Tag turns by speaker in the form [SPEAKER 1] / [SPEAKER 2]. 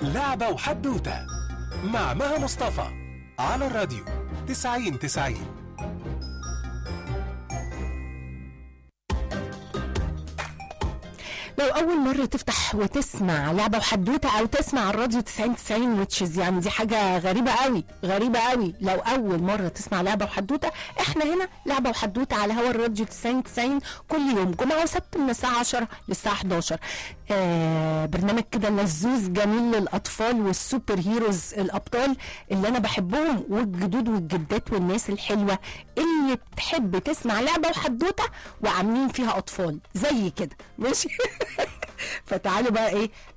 [SPEAKER 1] لعبة وحدوتة مع مها مصطفى على الراديو 90 90
[SPEAKER 2] لو أول مرة تفتح وتسمع لعبة وحدوتة أو تسمع الراديو 90 90 وتشز يعني دي حاجة غريبة قوي غريبة قوي لو أول مرة تسمع لعبة وحدوتة إحنا هنا لعبة وحدوتة على هوا الراديو 90 90 كل يوم جمعة وسبت من الساعة 10 للساعة 11 آه برنامج كده لذوذ جميل للأطفال والسوبر هيروز الأبطال اللي أنا بحبهم والجدود والجدات والناس الحلوة اللي بتحب تسمع لعبة وحدوتة وعاملين فيها أطفال زي كده ماشي فتعالوا بقى ايه